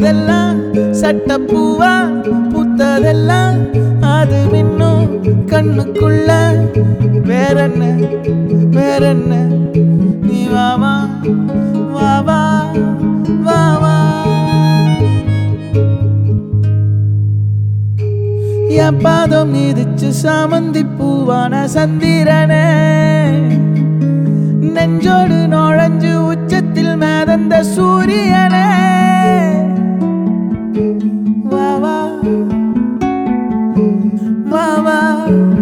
பூத்ததெல்லாம் சட்டப்பூவா பூத்ததெல்லாம் அது இன்னும் கண்ணுக்குள்ள வேறென்ன வேறென்ன நீ வாவா வாவா வாவா என் பாதம் மீதிச்சு சாமந்தி பூவான சந்திரனே நெஞ்சோடு நுழைஞ்சு உச்சத்தில் மேதந்த சூரியனே வா வா வா வா